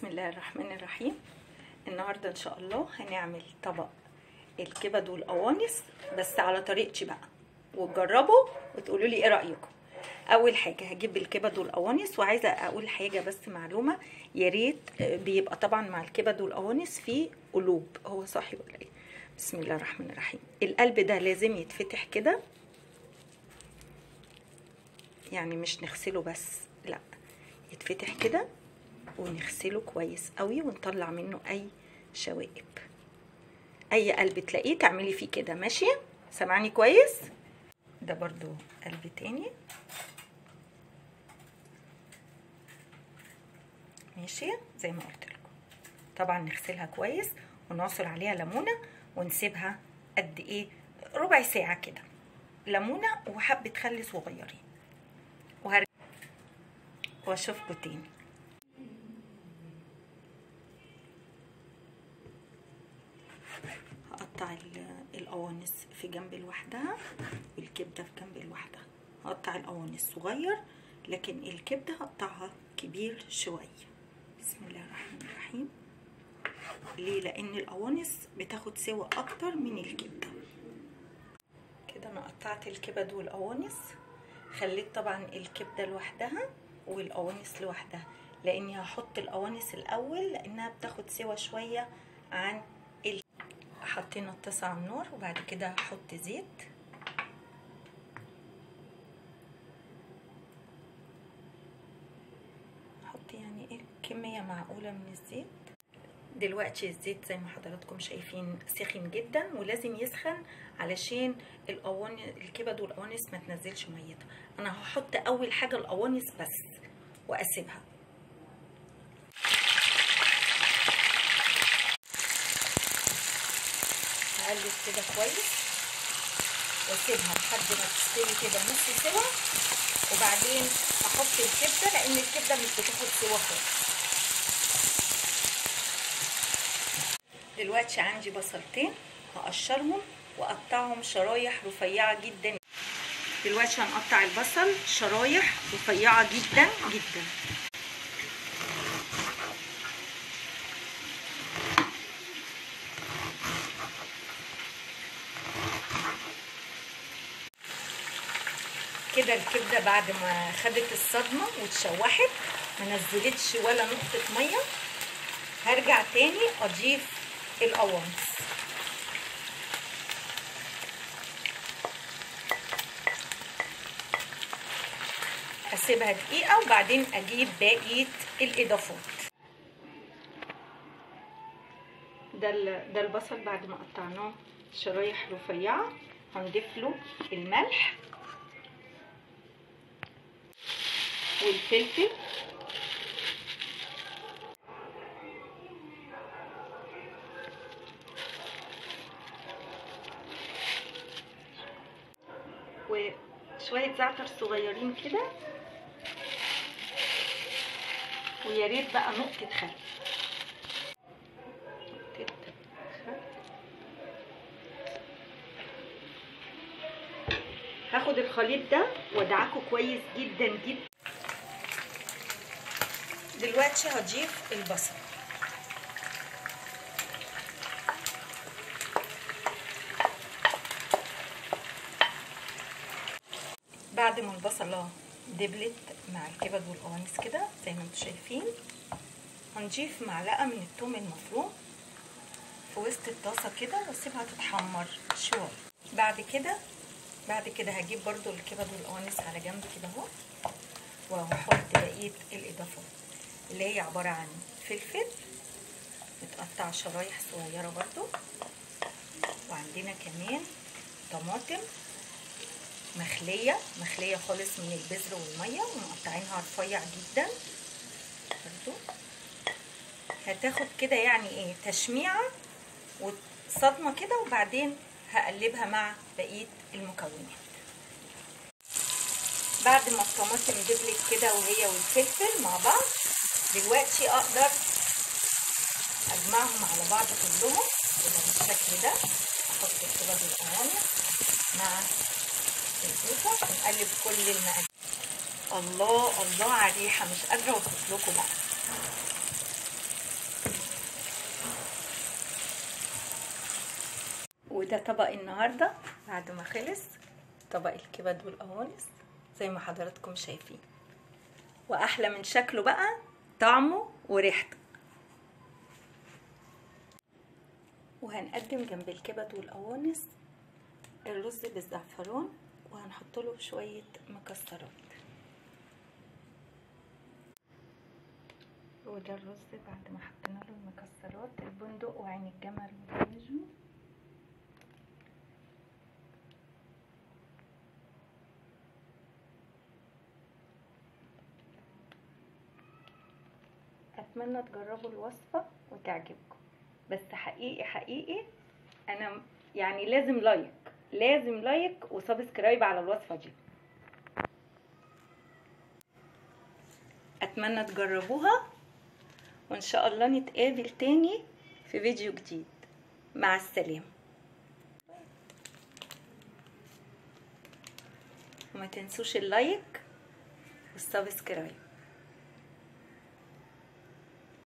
بسم الله الرحمن الرحيم النهارده ان شاء الله هنعمل طبق الكبد والقوانص بس على طريقتي بقى وتجربوا وتقولوا لي ايه رايكم اول حاجه هجيب الكبد والقوانص وعايزه اقول حاجه بس معلومه يا ريت بيبقى طبعا مع الكبد والقوانص فيه قلوب هو صاحي ولا ايه بسم الله الرحمن الرحيم القلب ده لازم يتفتح كده يعني مش نغسله بس لا يتفتح كده ونغسله كويس قوي ونطلع منه اي شوائب اي قلب تلاقيه تعملي فيه كده ماشي سامعني كويس ده برضو قلب تاني ماشي زي ما قلت لكم طبعا نغسلها كويس ونعصر عليها ليمونه ونسيبها قد ايه ربع ساعه كده ليمونه وحبه خل صغيرين وهرجع واشوفكم تاني هقطع القوانص في جنب لوحدها والكبده في جنب لوحدها هقطع القوانص صغير لكن الكبده هقطعها كبير شويه بسم الله الرحمن الرحيم ليه لان القوانص بتاخد سوا اكتر من الكبده كده انا قطعت الكبد والقوانص خليت طبعا الكبده لوحدها والقوانص لوحدها لاني هحط القوانص الاول لانها بتاخد سوا شويه عن ال... حطينا الطاسه على النار وبعد كده هحط زيت هحط يعني ايه كميه معقوله من الزيت دلوقتي الزيت زي ما حضراتكم شايفين سخن جدا ولازم يسخن علشان القوانص الكبد والقوانص ما تنزلش ميتها انا هحط اول حاجه القوانص بس واسيبها هقلب كده كويس واسيبها لحد ما تستوي كده نص سوا وبعدين احط الكبده لان الكبده مش بتاخد سوا خالص دلوقتي عندي بصلتين هقشرهم واقطعهم شرايح رفيعه جدا دلوقتي هنقطع البصل شرايح رفيعه جدا جدا كده الكبده بعد ما خدت الصدمه واتشوحت ما نزلتش ولا نقطه ميه هرجع تاني اضيف القوانص اسيبها دقيقه وبعدين اجيب بقيه الاضافات ده ده البصل بعد ما قطعناه شرايح رفيعه هنضيف له الملح والفلفل وشوية زعتر صغيرين كده ويا ريت بقى نقطة خل هاخد الخليط ده وادعكه كويس جدا جدا دلوقتي هضيف البصل بعد ما البصله دبلت مع الكبد والقوانص كده زي ما انتم شايفين هنضيف معلقه من الثوم المفروم في وسط الطاسه كده واسيبها تتحمر شويه بعد كده بعد كده هجيب برضو الكبد والقوانص على جنب كده اهو وهحط بقيه الاضافات اللي هي عباره عن فلفل متقطع شرايح صغيره برضو وعندنا كمان طماطم مخلية مخلية خالص من البذر والمية ومقطعينها رفيع جدا برضو هتاخد كده يعني ايه تشميعة وصدمة كده وبعدين هقلبها مع بقية المكونات بعد ما الطماطم دبلت كده وهي والفلفل مع بعض دلوقتي اقدر اجمعهم على بعض كلهم كده بالشكل ده احط الكبد والقوانص مع الزيتة ونقلب كل المقادير الله الله على الريحة مش قادرة اوصف لكم بقى وده طبق النهارده بعد ما خلص طبق الكبد والقوانص زي ما حضراتكم شايفين واحلى من شكله بقى طعمه وريحته وهنقدم جنب الكبد والقوانص الرز بالزعفران وهنحط له شويه مكسرات وده الرز بعد ما حطينا له المكسرات البندق وعين الجمل والكاجو اتمنى تجربوا الوصفه وتعجبكم بس حقيقي حقيقي انا يعني لازم لايك لازم لايك وسبسكرايب على الوصفه دي اتمنى تجربوها وان شاء الله نتقابل تاني في فيديو جديد مع السلامه وما تنسوش اللايك والسبسكرايب